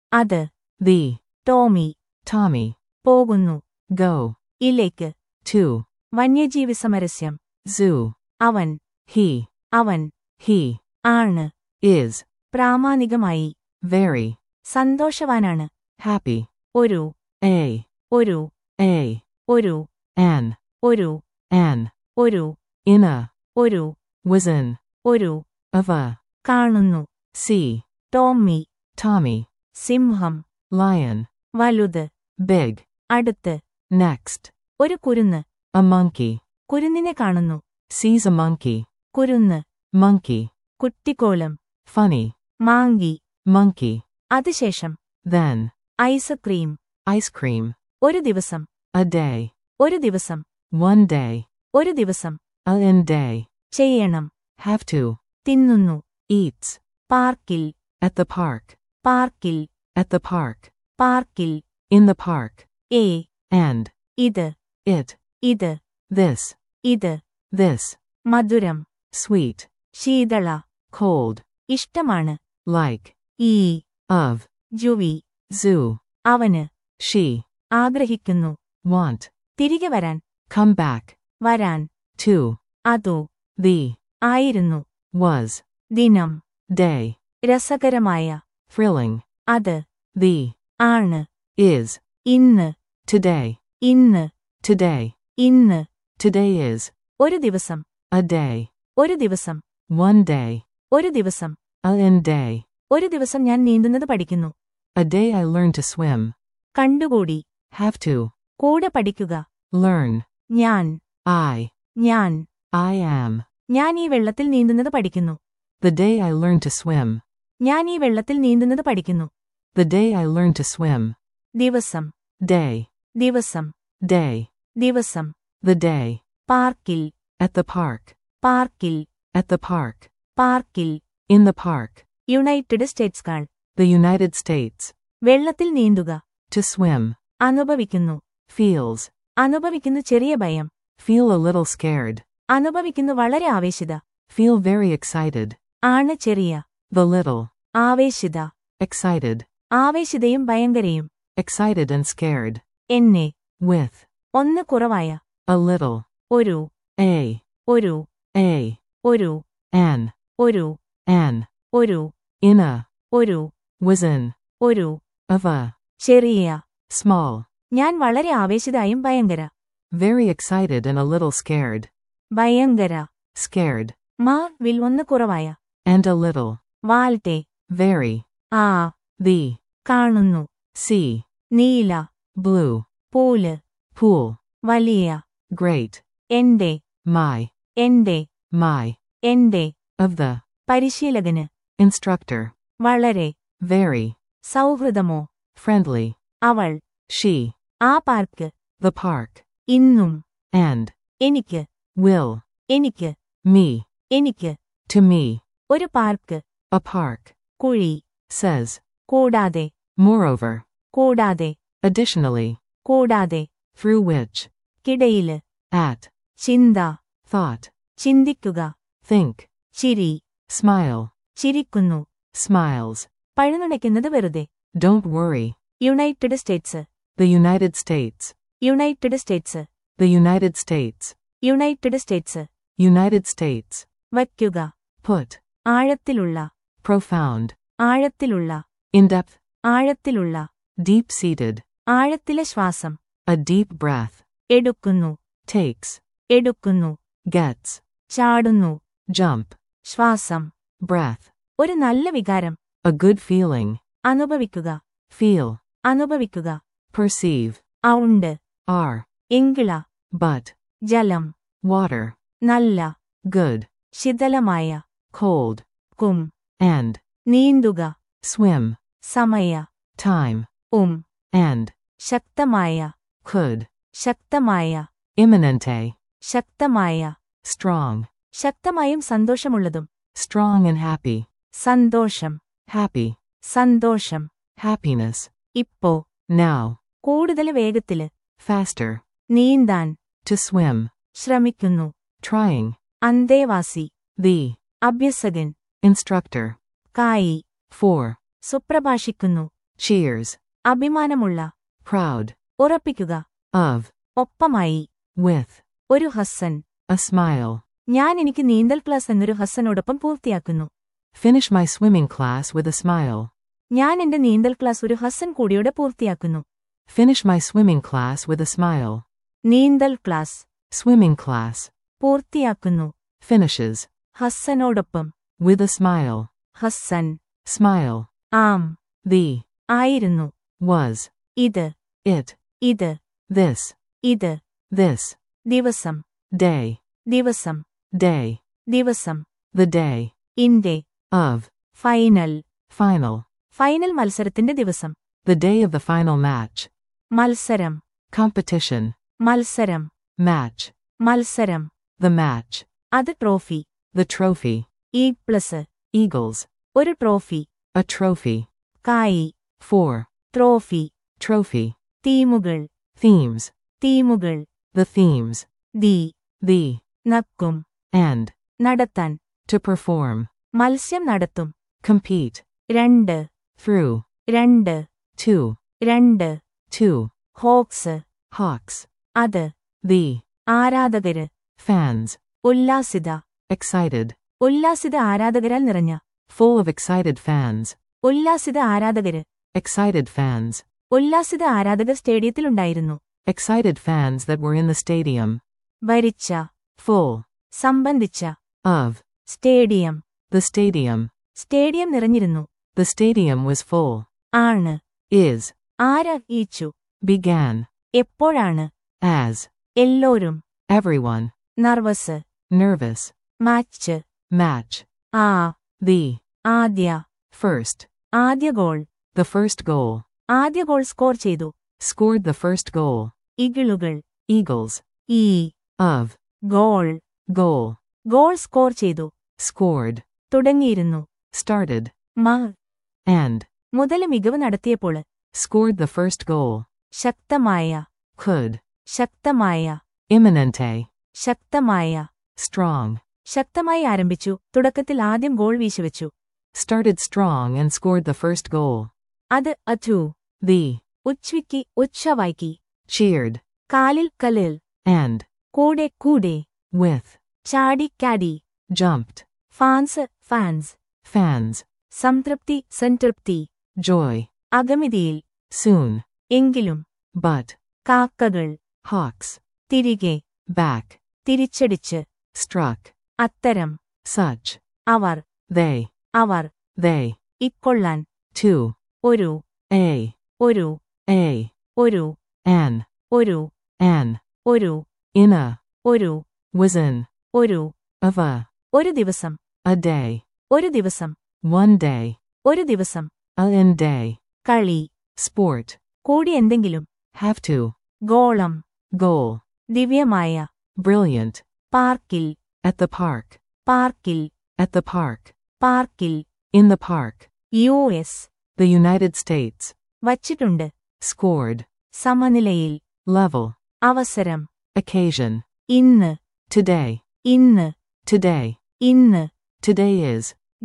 അത് the, Tomy Tommy, പോകുന്നു go, ഇലേക്ക് to, വന്യജീവി സമരസ്യം zoo, അവൻ he, അവൻ he, ആണ് is, പ്രാമാണികമായി very, സന്തോഷവാനാണ് happy, ഒരു a, ഒരു a, ഒരു an, ഒരു an, ഒരു in a, ഒരു was in, ഒരു of a, കാണുന്നു see, ടോമ്മി Tommy, സിംഹം lion, വലുത് big, അടുത്ത് next, ഒരു കുരുന്ന് a monkey, കുരുന്നിനെ കാണുന്നു sees a monkey, കുരുന്ന് monkey, കുട്ടിക്കോലം funny, മാങ്കി monkey, അതിശേഷം then, ഐസ്ക്രീം ice cream, ഒരു ദിവസം a day, ഒരു ദിവസം one day, ഒരു ദിവസം a in day, ചെയ്യണം have to, തിന്നുന്നു eats, പാർക്കിൽ at the park, പാർക്കിൽ at the park, പാർക്കിൽ in the park, ഏ and, ഇത് it, ഇത് this, ഇത് this, മധുരം sweet, ശീതള cold, ഇഷ്ടമാണ് like, ഈ of, ജുവി zoo, അവന് she, ആഗ്രഹിക്കുന്നു want, തിരികെ വരാൻ come back, വരാൻ to, അതോ the, ആയിരുന്നു was, ദിനം day, രസകരമായ thrilling, അത് the, ആണ് is, ഇന്ന് today, ഇന്ന് today, ഇന്ന് today is, ഒരു ദിവസം a day, ഒരു ദിവസം one day, ഒരു ദിവസം a in day, ഒരു ദിവസം ഞാൻ നീന്തുന്നത് പഠിക്കുന്നു a day I learn to swim, കണ്ടുകൂടി have to, കൂടെ പഠിക്കുക learn, ഞാൻ I, ഞാൻ I am, ഞാൻ ഈ വെള്ളത്തിൽ നീന്തുന്നത് പഠിക്കുന്നു the day I learn to swim, ഞാൻ ഈ വെള്ളത്തിൽ നീന്തുന്നത് പഠിക്കുന്നു the day I learn to swim, ദിവസം day, ദിവസം day, ദിവസം the day, പാർക്കിൽ at the park, പാർക്കിൽ at the park, പാർക്കിൽ in the park, യുണൈറ്റഡ് സ്റ്റേറ്റ്സ്കാൾ the United States, വെള്ളത്തിൽ നീന്തുക to swim, അനുഭവിക്കുന്നു feels, അനുഭവിക്കുന്നു ചെറിയ ഭയം feel a little scared, അനുഭവിക്കുന്നു വളരെ ആവേശിത feel very excited, ആണ് ചെറിയ the little, ആവേശിത excited, ആവേശിതയും ഭയങ്കരയും excited and scared, എന്നെ with, ഒന്ന് കുറവായ a little, ഒരു a, ഒരു a, ഒരു an, ഒരു an, ഒരു in a, ഒരു was in, ഒരു of a, ചെറിയ small, ഞാൻ വളരെ ആവേശിതായും ഭയങ്കര very excited and a little scared, ഭയങ്കര scared, മാ വിൽ ഒന്ന് കുറവായ and a little, വാൽട്ടെ very, ആ the, കാണുന്നു sea, നീല blue, പൂല് pool, വലിയ great, എന്റെ my, എന്റെ my, എന്റെ of the, പരിശീലകന് instructor, വളരെ very, സൗഹൃദമോ friendly, അവൾ she, ആ പാർക്ക് the park, ഇന്നും and, എനിക്ക് will, എനിക്ക് me, എനിക്ക് to me, ഒരു പാർക്ക് a park, കുഴി says, കൂടാതെ moreover, കൂടാതെ additionally, കൂടാതെ through which, കിടയില് at, ചിന്ത thought, ചിന്തിക്കുക think, ചിരി smile, ചിരിക്കുന്നു smiles, പഴുനുണയ്ക്കുന്നത് വെറുതെ don't worry, United States the United States, United States the United States, United States United States, വയ്ക്കുക put, ആഴത്തിലുള്ള profound, ആഴത്തിലുള്ള in depth, ആഴത്തിലുള്ള deep seated, ആഴത്തിലെ ശ്വാസം a deep breath, എടുക്കുന്നു takes, എടുക്കുന്നു gets, ചാടുന്നു jump, ശ്വാസം breath, ഒരു നല്ല വികാരം a good feeling, അനുഭവിക്കുക feel, അനുഭവിക്കുക perceive, ഔണ്ട് are, എങ്കിള but, ജലം water, നല്ല good, ശിഥിലമായ cold, കും and, നീന്തുക swim, സമയ time, ഉം and, ശക്തമായ could, ശക്തമായ imminente, ശക്തമായ strong, ശക്തമായും സന്തോഷമുള്ളതും strong and happy, സന്തോഷം happy, സന്തോഷം happiness, ഇപ്പോ now, കൂടുതൽ വേഗത്തില് faster, നീന്താൻ to swim, ശ്രമിക്കുന്നു trying, അന്തേവാസി the, അഭ്യസകൻ instructor, കായി for, സുപ്രഭാഷിക്കുന്നു cheers, അഭിമാനമുള്ള proud, ഉറപ്പിക്കുക of, ഒപ്പമായി with, ഒരു ഹസ്സൻ a smile. ഞാൻ എനിക്ക് നീന്തൽ ക്ലാസ് എന്നൊരു ഹസ്സനോടൊപ്പം പൂർത്തിയാക്കുന്നു Finish my swimming class with a smile. ഞാൻ എന്റെ നീന്തൽ ക്ലാസ് ഒരു ഹസ്സൻ കൂടിയോടെ പൂർത്തിയാക്കുന്നു Finish my swimming class with a smile. നീന്തൽ ക്ലാസ് Swimming class. പൂർത്തിയാക്കുന്നു Finishes. ഹസ്സനോടൊപ്പം With a smile. Hassan Smile. ആം The. ആയിരുന്നു Was. ഇത് It. ഇത് This. ഇത് This. ദിവസം Day. ദിവസം Day. ദിവസം The day. ഇന്റെ Of. Final Final. ഫൈനൽ മത്സരത്തിന്റെ ദിവസം The day of the final match. മത്സരം Competition. മത്സരം Match. മത്സരം The match. അത് ട്രോഫി The trophy. ഈ പ്ലസ് Eagles. ഒരു ട്രോഫി A trophy. കായി Four. Trophy Trophy. തീമുകൾ Themes. തീമുകൾ The themes. The The. നക്കും And. നടത്താൻ To perform. മത്സ്യം നടത്തും Compete. രണ്ട് Through. രണ്ട് Two. രണ്ട് Two. Hawks Hawks. അത് The. ആരാധകര് Fans. ഉല്ലാസിത Excited. ഉല്ലാസിത ആരാധകരാൽ നിറഞ്ഞ Full of excited fans. ഉല്ലാസിത ആരാധകര് Excited fans. ഉല്ലാസിത ആരാധകർ സ്റ്റേഡിയത്തിലുണ്ടായിരുന്നു Excited fans that were in the stadium. ഭരിച്ച Full. സംബന്ധിച്ച Of. Stadium The stadium. Stadium നിറഞ്ഞിരുന്നു The stadium was full. ആണ് Is. ആരയിച്ചു Began. എപ്പോഴാണ് As. എല്ലോരും Everyone. Nervous Nervous. Match Match. ആ The. ആദ്യ First. ആദ്യ ഗോൾ The first goal. ആദ്യ ഗോൾ സ്കോർ ചെയ്തു Scored the first goal. ഇഗിളുകൾ Eagles. ഈ Of. Goal Goal. Goal score ചെയ്തു Scored. തുടങ്ങിയിരുന്നു Started. മ And. മുതല് മികവ് നടത്തിയപ്പോൾ Scored the first goal. ശക്തമായ Could. ശക്തമായ Imminente. ശക്തമായ Strong. ശക്തമായി ആരംഭിച്ചു തുടക്കത്തിൽ ആദ്യം ഗോൾ വീശിവെച്ചു Started strong and scored the first goal. അത് അഥു The. ഉച്ച്വിക്കി ഉച്ഛവായിക്കി Cheered. കാലിൽ കലിൽ And. കൂടെ കൂടെ With. ചാടി കാടി Jumped. Fans fans Fans. സംതൃപ്തി സംതൃപ്തി Joy. അഗമിതിയിൽ Soon. എങ്കിലും But. കാക്കകൾ Hawks. തിരികെ Back. തിരിച്ചടിച്ച് Struck. അത്തരം Such. Our They. Our They. ഇക്കൊള്ളാൻ Two. ഒരു A. ഒരു A. ഒരു An. ഒരു An. ഒരു In a. ഒരു Was in. ഒരു Of a. ഒരു ദിവസം A day. ഒരു ദിവസം One day. ഒരു ദിവസം A in day. കളി Sport. കൂടി എന്തെങ്കിലും Have to. ഗോളം Goal. ദിവ്യമായ Brilliant. പാർക്കിൽ At the park. പാർക്കിൽ At the park. പാർക്കിൽ In the park. U S The United States. വച്ചിട്ടുണ്ട് Scored. സമനിലയിൽ Level. അവസരം Occasion. ഇന്ന് Today. ഇന്ന് Today. ഇന്ന് Today is.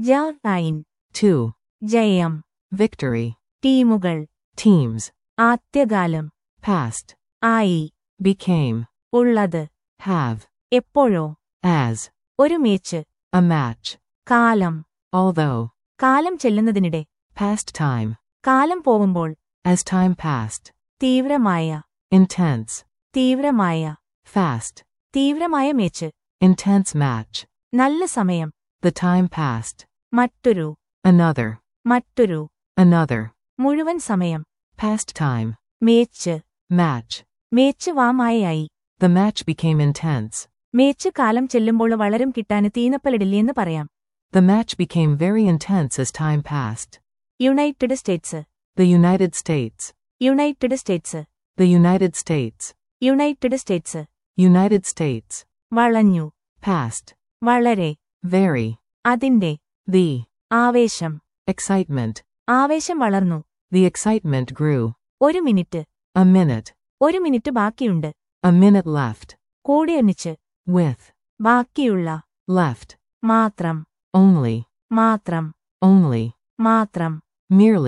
ജാൻ Two. ജയം Victory. ടീമുകൾ Teams. ആദ്യകാലം Past. ആയി Became. ഉള്ളത് Have. എപ്പോഴോ As. ഒരു മേച്ച് A match. കാലം Although. കാലം ചെല്ലുന്നതിനിടെ Past time. കാലം പോവുമ്പോൾ As time passed. തീവ്രമായ Intense. തീവ്രമായ Fast. തീവ്രമായ മേച്ച് Intense match. നല്ല സമയം The time passed. മറ്റൊരു Another. മറ്റൊരു Another. മുഴുവൻ സമയം Past time. Match Match. Match വാമായയായി The match became intense. Match കാലം ചെല്ലുമ്പോൾ വളരും കിട്ടാന് തീനപ്പലിടില്ലെന്ന് പറയാം The match became very intense as time passed. United States The United States. United States The United States. United States United States. വളഞ്ഞു Past. വളരെ Very. അതിന്റെ The. ആവേശം Excitement. ആവേശം വളർന്നു The excitement grew. ഒരു മിനിറ്റ് A minute. ഒരു minute ബാക്കിയുണ്ട് A minute left. കൂടെ ഒന്നിച്ച് With. ബാക്കിയുള്ള Left. മാത്രം Only. മാത്രം Only. മാത്രം Merely.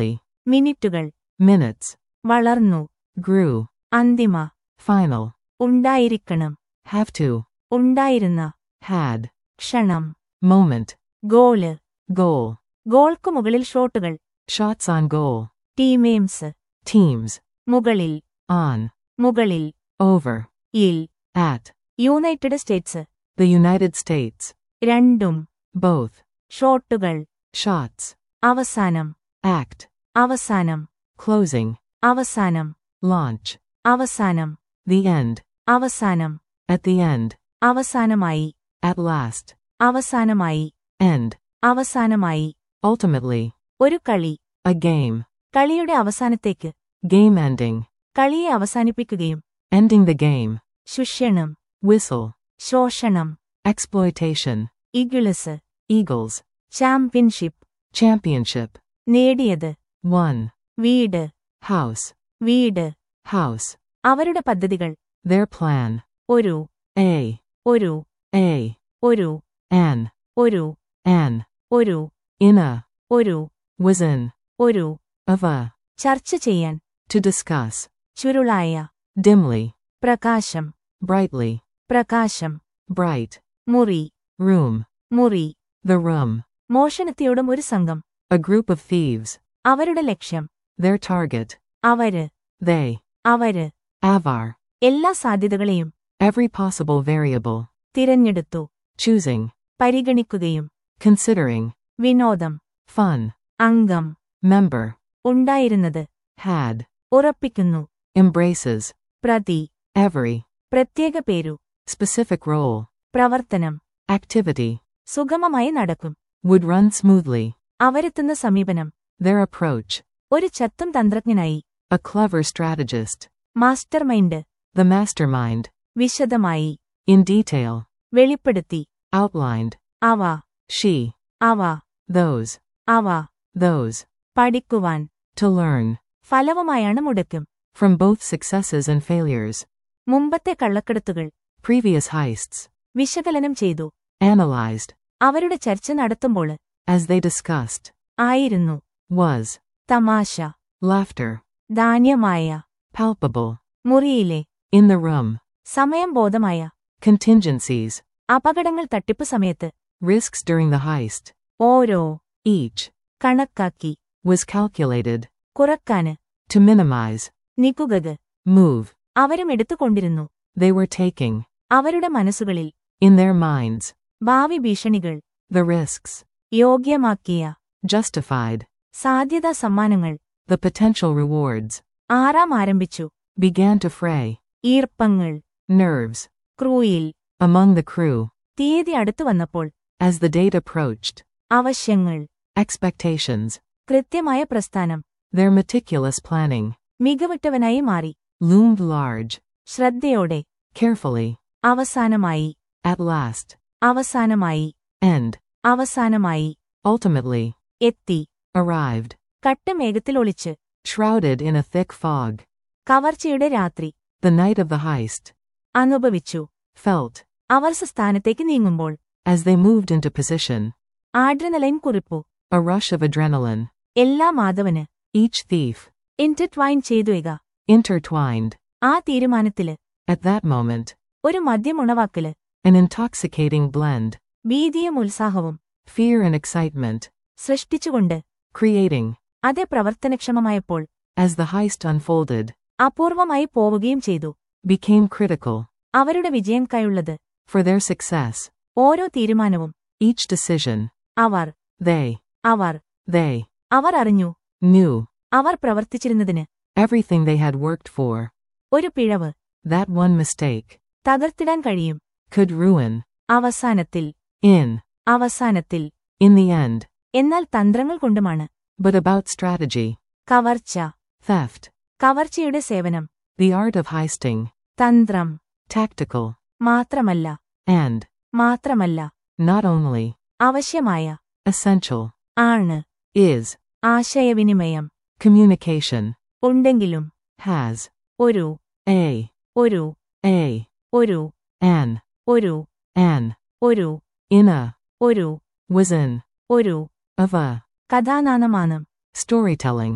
മിനിറ്റുകൾ minutes, വളർന്നു grew, അന്തിമ final, ഉണ്ടായിരിക്കണം have to, ഉണ്ടായിരുന്ന had, ക്ഷണം moment, ഗോള് goal, ഗോൾക്കു മുകളിൽ ഷോട്ടുകൾ shots on goal, teams teams, മുകളിൽ on, മുകളിൽ over, ഇൽ at, United States the United States, രണ്ടും both, ഷോട്ടുകൾ shots, അവസാനം act, അവസാനം closing, അവസാനം launch, അവസാനം the end, അവസാനം at the end, അവസാനമായി at last, അവസാനമായി end, അവസാനമായി ultimately, ഒരു കളി a game, കളിയുടെ അവസാനത്തേക്ക് game ending, കളിയെ അവസാനിപ്പിക്കുകയും ending the game, ശുഷ്യണം whistle, ശോഷണം exploitation, eagles eagles, championship championship, നേടിയത് one, വീട് house, വീട് house, അവരുടെ പദ്ധതികൾ their plan, ഒരു a, ഒരു a, ഒരു an, ഒരു an, ഒരു in a, ഒരു was in, ഒരു of a, ചർച്ച ചെയ്യാൻ to discuss, ചുരുളായ dimly, പ്രകാശം brightly, പ്രകാശം bright, മുറി room, മുറി the room, മോഷണത്തിയോടും ഒരു സംഘം a group of thieves, അവരുടെ ലക്ഷ്യം their target, അവര് they, അവര് avar, എല്ലാ സാധ്യതകളെയും every possible variable, തിരഞ്ഞെടുത്തു choosing, പരിഗണിക്കുകയും considering, വിനോദം fun, അംഗം member, ഉണ്ടായിരുന്നത് had, ഉറപ്പിക്കുന്നു embraces, പ്രതി every, പ്രത്യേക പേരു specific role, പ്രവർത്തനം activity, സുഗമമായി നടക്കും would run smoothly, അവരെത്തുന്ന സമീപനം their approach, ഒരു ചത്തും തന്ത്രജ്ഞനായി a clever strategist, mastermind the mastermind, വിശദമായി in detail, വെളിപ്പെടുത്തി outlined, അവ she, അവ those, അവ those, പഠിക്കുവാൻ to learn, ഫലവുമായാണ് മുടക്കും from both successes and failures, മുമ്പത്തെ കള്ളക്കടത്തുകൾ previous heists, വിശകലനം ചെയ്തു analyzed, അവരുടെ ചർച്ച നടത്തുമ്പോൾ as they discussed, ആയിരുന്നു was, തമാശ laughter, ധാന്യമായ palpable, മുറിയിലെ in the room, സമയം ബോധമായ contingencies, അപകടങ്ങൾ തട്ടിപ്പ് സമയത്ത് risks during the heist, ഓരോ each, കണക്കാക്കി was calculated, കുറക്കാന് to minimize, നികുകക് move, അവരും എടുത്തുകൊണ്ടിരുന്നു they were taking, അവരുടെ മനസ്സുകളിൽ in their minds, ഭാവി ഭീഷണികൾ the risks, യോഗ്യമാക്കിയ justified, സാധ്യതാ സമ്മാനങ്ങൾ the potential rewards, ആറാം ആരംഭിച്ചു began to fray, ഈർപ്പങ്ങൾ nerves, ക്രൂയിൽ among the crew, തീയതി അടുത്തു വന്നപ്പോൾ as the date approached, അവശ്യങ്ങൾ expectations, കൃത്യമായ പ്രസ്ഥാനം their meticulous planning, മികവുറ്റവനായി മാറി loomed large, ശ്രദ്ധയോടെ carefully, അവസാനമായി at last, അവസാനമായി end, അവസാനമായി ultimately, എത്തി arrived, കട്ടമേഘത്തിൽ ഒളിച്ച് shrouded in a thick fog, കവർച്ചയുടെ രാത്രി the night of the heist, അനുഭവിച്ചു felt, അവർ സ്ഥാനത്തേക്ക് നീങ്ങുമ്പോൾ as they moved into position, ആഡ്രനലൈൻ കുറിപ്പു a rush of adrenaline, എല്ലാ മാധവന് each thief, ഇന്റർട്വൈൻ ചെയ്തുക intertwined, ആ തീരുമാനത്തില് at that moment, ഒരു മദ്യമുണവാക്കല് an intoxicating blend, ഭീതിയും ഉത്സാഹവും fear and excitement, സൃഷ്ടിച്ചുകൊണ്ട് creating, അത് പ്രവർത്തനക്ഷമമായപ്പോൾ as the heist unfolded, അപൂർവമായി പോവുകയും ചെയ്തു became critical, അവരുടെ വിജയംക്കായുള്ളത് for their success, ഓരോ തീരുമാനവും each decision, our they, our they, അവർ അറിഞ്ഞു knew, our പ്രവർത്തിച്ചിരുന്നതിന് everything they had worked for, ഒരു പിഴവ് that one mistake, തകർത്തിടാൻ കഴിയും could ruin, അവസാനത്തിൽ in, അവസാനത്തിൽ in the end, എന്നാൽ തന്ത്രങ്ങൾ കൊണ്ടുമാണ് but about strategy, കവർച്ച theft, കവർച്ചയുടെ സേവനം the art of heisting, തന്ത്രം tactical, മാത്രമല്ല and, മാത്രമല്ല not only, ആവശ്യമായ essential, ആണ് is, ആശയവിനിമയം communication, ഉണ്ടെങ്കിലും has, ഒരു a, ഒരു a, ഒരു an, ഒരു an, ഒരു in a, ഒരു was in, ഒരു of a, കഥാനാനമാണ് storytelling,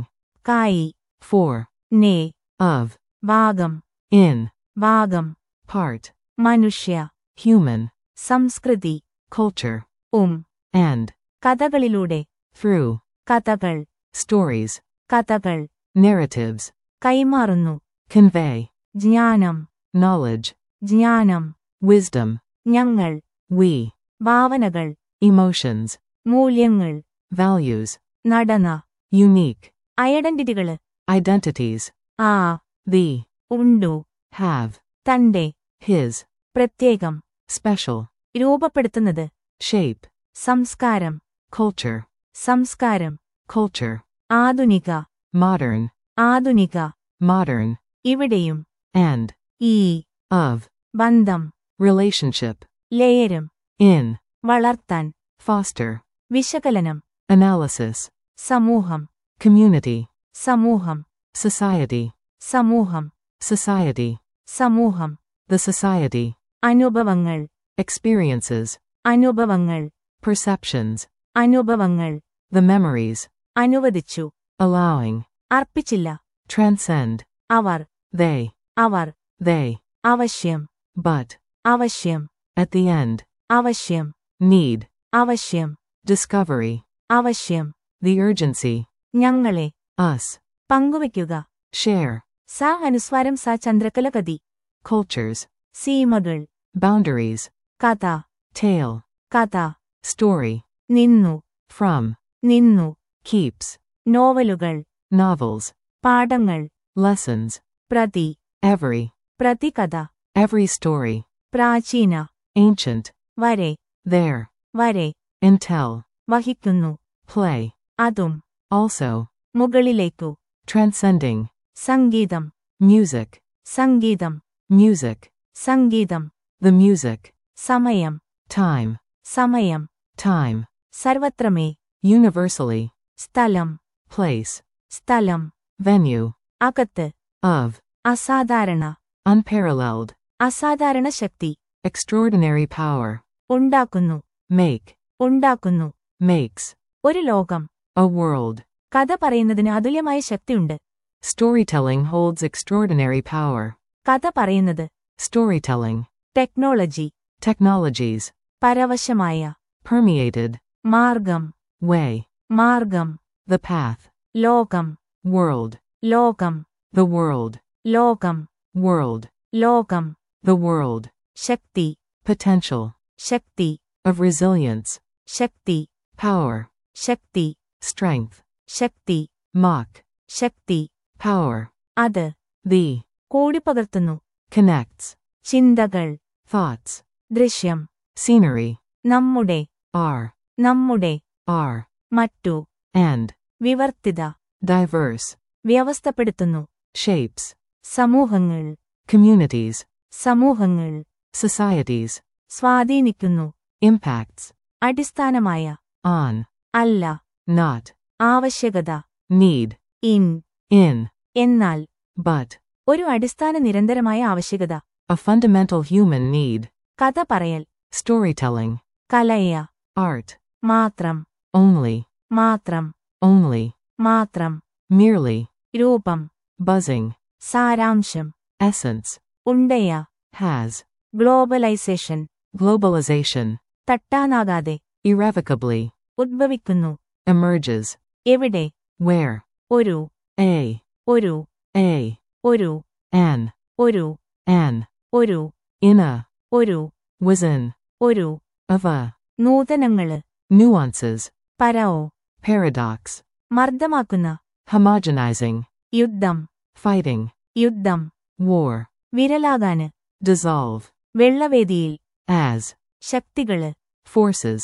കായി for, നേ of, ഭാഗം in, ഭാഗം part, മനുഷ്യ human, സംസ്കൃതി culture, ഉം and, കഥകളിലൂടെ through, കഥകൾ stories, കഥകൾ narratives, കൈമാറുന്നു convey, ജ്ഞാനം knowledge, ജ്ഞാനം wisdom, ഞങ്ങൾ we, ഭാവനകൾ emotions, മൂല്യങ്ങൾ values, നടന unique, ഐഡന്റിറ്റികള് identities, ആ the, ഉണ്ടു have, തന്റെ his, പ്രത്യേകം special, രൂപപ്പെടുത്തുന്നത് shape, സംസ്കാരം culture, സംസ്കാരം culture, ആധുനിക modern, ആധുനിക modern, ഇവിടെയും and, ഈ of, ബന്ധം relationship, ലേയരം in, വളർത്താൻ foster, വിശകലനം analysis, സമൂഹം community, സമൂഹം society, സമൂഹം society, സമൂഹം the society, അനുഭവങ്ങൾ experiences, അനുഭവങ്ങൾ perceptions, അനുഭവങ്ങൾ the memories, അനുവദിച്ചു allowing, അർപ്പിച്ചില്ല transcend, our they, our they, അവശ്യം but, അവശ്യം at the end, അവശ്യം need, അവശ്യം discovery, അവശ്യം the urgency, ഞങ്ങളെ us, പങ്കുവയ്ക്കുക share, സ അനുസ്വാരം സ ചന്ദ്രകല കതി cultures, സീമകൾ boundaries, കഥ tale, കഥ story, നിന്നു from, നിന്നു keeps, നോവലുകൾ novels, പാഠങ്ങൾ lessons, പ്രതി every, പ്രതികഥ every story, പ്രാചീന ancient, വരെ there, വരെ until, വഹിക്കുന്നു play, അതും also, മുകളിലേക്കു transcending, സംഗീതം music, സംഗീതം music, സംഗീതം the music, സമയം time, സമയം time, സർവത്രമേ universally, സ്ഥലം place, സ്ഥലം venue, അകത്ത് of, അസാധാരണ unparalleled, അസാധാരണ ശക്തി extraordinary power, ഉണ്ടാക്കുന്നു make, ഉണ്ടാക്കുന്നു makes, ഒരു ലോകം a world. കഥ പറയുന്നതിന് അതുല്യമായ ശക്തിയുണ്ട് Storytelling holds extraordinary power. കഥ പറയുന്നത് Storytelling, ടെക്നോളജി technologies, പരവശമായ permeated, മാർഗം way, മാർഗം the path, ലോകം world, ലോകം the world, ലോകം world, ലോകം the world, ശക്തി potential, ശക്തി of resilience, ശക്തി power, ശക്തി strength, ശക്തി mock, ശക്തി power, അത് the, കൂടിപ്പകർത്തുന്നു connects, ചിന്തകൾ thoughts, ദൃശ്യം scenery, നമ്മുടെ are, നമ്മുടെ are, മറ്റു and, വിവർത്തിത diverse, വ്യവസ്ഥപ്പെടുത്തുന്നു shapes, സമൂഹങ്ങൾ communities, സമൂഹങ്ങൾ societies, സ്വാധീനിക്കുന്നു impacts, അടിസ്ഥാനമായ on, അല്ല not, ആവശ്യകത need, ഇൻ in, എന്നാൽ but, ഒരു അടിസ്ഥാന നിരന്തരമായ ആവശ്യകത a fundamental human need, കഥ പറയൽ storytelling, കലയ art, മാത്രം only, മാത്രം only, മാത്രം merely, രൂപം buzzing, സാരാംശം essence, ഉണ്ടയ has, ഗ്ലോബലൈസേഷൻ globalization, തട്ടാനാകാതെ irrevocably, ഉദ്ഭവിക്കുന്നു emerges, എവിടെ where, ഒരു a, ഒരു a, ഒരു an, ഒരു an, ഒരു in a, ഒരു was in, ഒരു of a, നൂതനങ്ങള് nuances, പരോ paradox, മർദ്ദമാക്കുന്ന homogenizing, യുദ്ധം fighting, യുദ്ധം war, വിരലാകാന് dissolve, വെള്ളവേദിയിൽ as, ശക്തികള് forces,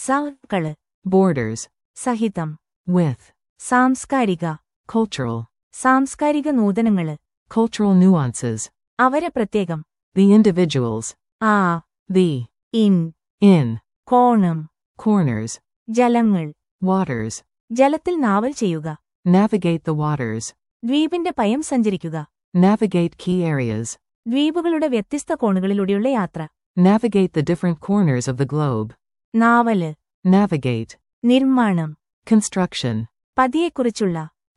സകള് borders, സഹിതം with, സാംസ്കാരിക cultural, സാംസ്കാരിക നൂതനങ്ങള് cultural nuances, അവരെ പ്രത്യേകം the individuals, ആ the, ഇൻ in, കോണം corners, ജലങ്ങൾ waters, ജലത്തിൽ നാവൽ ചെയ്യുക navigate the waters, ദ്വീപിന്റെ പയം സഞ്ചരിക്കുക navigate key areas, ദ്വീപുകളുടെ വ്യത്യസ്ത കോണുകളിലൂടെയുള്ള യാത്ര navigate the different corners of the globe, നാവല് navigate, നിർമ്മാണം construction, പതിയെക്കുറിച്ചുള്ള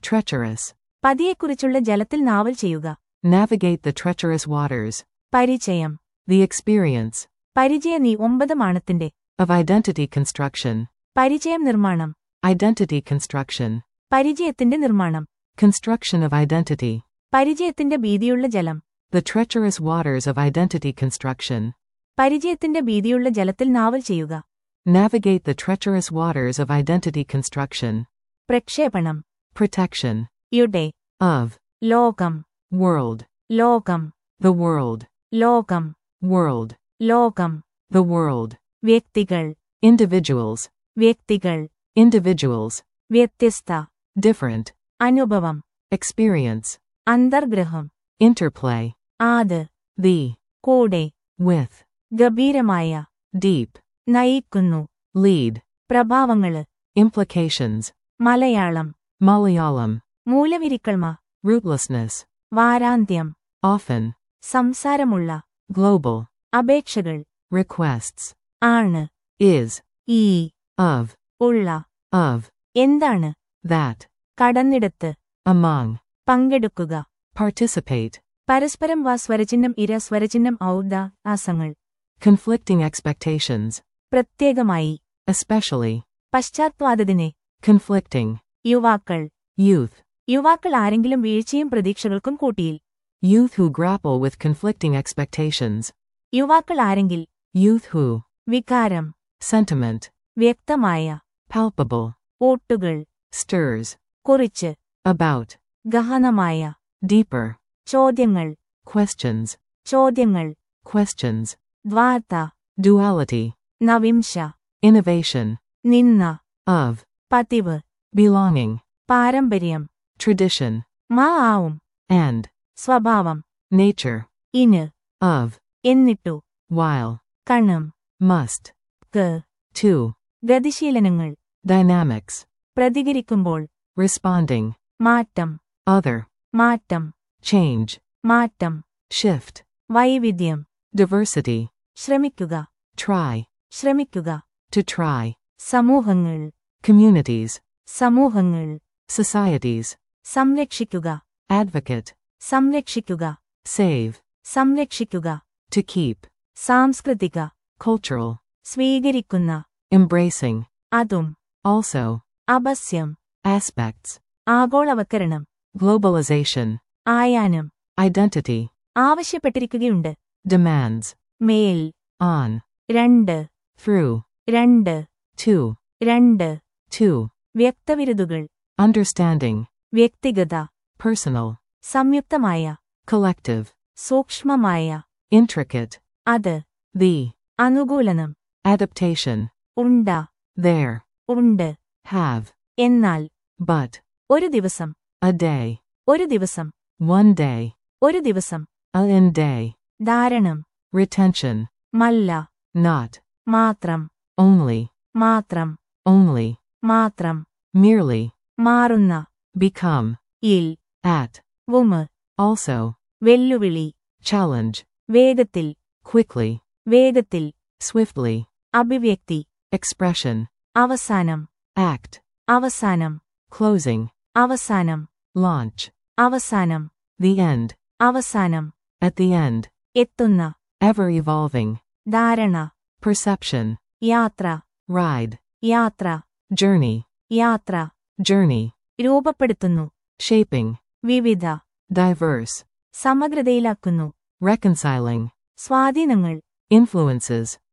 treacherous. പതിയെക്കുറിച്ചുള്ള ജലത്തിൽ നാവൽ ചെയ്യുക Navigate the treacherous waters. പരിചയം The experience പരിചയ നീ ഒമ്പത് മാണത്തിന്റെ of identity construction. പരിചയം നിർമ്മാണം Identity construction. പരിചയത്തിന്റെ നിർമ്മാണം Construction of identity. പരിചയത്തിന്റെ ഭീതിയുള്ള ജലം The treacherous waters of identity construction. പരിചയത്തിന്റെ ഭീതിയുള്ള ജലത്തിൽ നാവൽ ചെയ്യുക Navigate the treacherous waters of identity construction. പ്രക്ഷേപണം Protection. യുടെ Of. ലോകം World. ലോകം The world. ലോകം World. ലോകം The world. വ്യക്തികൾ Individuals. വ്യക്തികൾ Individuals. വ്യത്യസ്ത Different. അനുഭവം Experience. അന്തർഗ്രഹം Interplay. ആത് The. കൂടെ With. ഗഭീരമായ Deep. നയിക്കുന്നു Lead. പ്രഭാവങ്ങള് Implications. Malayalam Malayalam. മൂലവിരിക്കൾമ Rootlessness. വാരാന്ത്യം Often. സംസാരമുള്ള Global. അപേക്ഷകൾ Requests. ആണ് Is. ഈ Of. ഉള്ള Of. എന്താണ് That. കടന്നിടത്ത് Among. പങ്കെടുക്കുക Participate. പരസ്പരം വാ സ്വരചിഹ്നം ഇര സ്വരചിഹ്നം ഔദ ആസങ്ങൾ Conflicting expectations. പ്രത്യേകമായി Especially. പശ്ചാത്വാദതിനെ Conflicting. യുവാക്കൾ Youth. യുവാക്കൾ ആരെങ്കിലും വീഴ്ചയും പ്രതീക്ഷകൾക്കും കൂട്ടിയിൽ Youth who grapple with conflicting expectations. യുവാക്കൾ ആരെങ്കിൽ Youth who. വികാരം Sentiment. വ്യക്തമായ Palpable. ഓട്ടുകൾ Stirs. കുറിച്ച് About. ഗഹനമായ Deeper. ചോദ്യങ്ങൾ Questions. ചോദ്യങ്ങൾ Questions. ദ്വാർത്ത Duality. നവിംശ Innovation. നിന്ന Of. പതിവ് Belonging. പാരമ്പര്യം Tradition. മാ ആവും And. സ്വഭാവം Nature. ഇന് Of. എന്നിട്ടു While. കണം Must. ക്ക് To. ഗതിശീലനങ്ങൾ Dynamics. പ്രതികരിക്കുമ്പോൾ Responding. മാറ്റം Other. മാറ്റം Change. മാറ്റം Shift. വൈവിധ്യം Diversity. ശ്രമിക്കുക Try. ശ്രമിക്കുക To try. സമൂഹങ്ങൾ Communities. സമൂഹങ്ങൾ Societies. സംരക്ഷിക്കുക Advocate. സംരക്ഷിക്കുക Save. സംരക്ഷിക്കുക To keep. സാംസ്കൃതിക Cultural. സ്വീകരിക്കുന്ന Embracing. അതും Also. അപസ്യം Aspects. ആഗോളവൽക്കരണം Globalization. ആയാനം Identity. ആവശ്യപ്പെട്ടിരിക്കുകയുണ്ട് Demands. മേൽ On. രണ്ട് Through. രണ്ട് To. രണ്ട് To. വ്യക്തവിരുതുകൾ Understanding. വ്യക്തിഗത Personal. സംയുക്തമായ Collective. സൂക്ഷ്മമായ Intricate. അത് The. അനുകൂലനം Adaptation. ഉണ്ട There. ഉണ്ട് Have. എന്നാൽ But. ഒരു ദിവസം A day. ഒരു ദിവസം One day. ഒരു ദിവസം A in day. ധാരണം Retention. മല്ല Not. മാത്രം Only. മാത്രം Only. മാത്രം Merely. മാറുന്ന Become. ഇൽ At. വുമ് Also. വെല്ലുവിളി Challenge. വേഗത്തിൽ Quickly. വേഗത്തിൽ Swiftly. അഭിവ്യക്തി Expression. അവസാനം Act. അവസാനം Closing. അവസാനം Launch. അവസാനം The end. അവസാനം At the end. എത്തുന്ന Ever evolving. ധാരണ Perception. യാത്ര Ride. യാത്ര Journey. യാത്ര Journey. രൂപപ്പെടുത്തുന്നു Shaping. വിവിധ Diverse. സമഗ്രതയിലാക്കുന്നു Reconciling. സ്വാധീനങ്ങൾ Influences.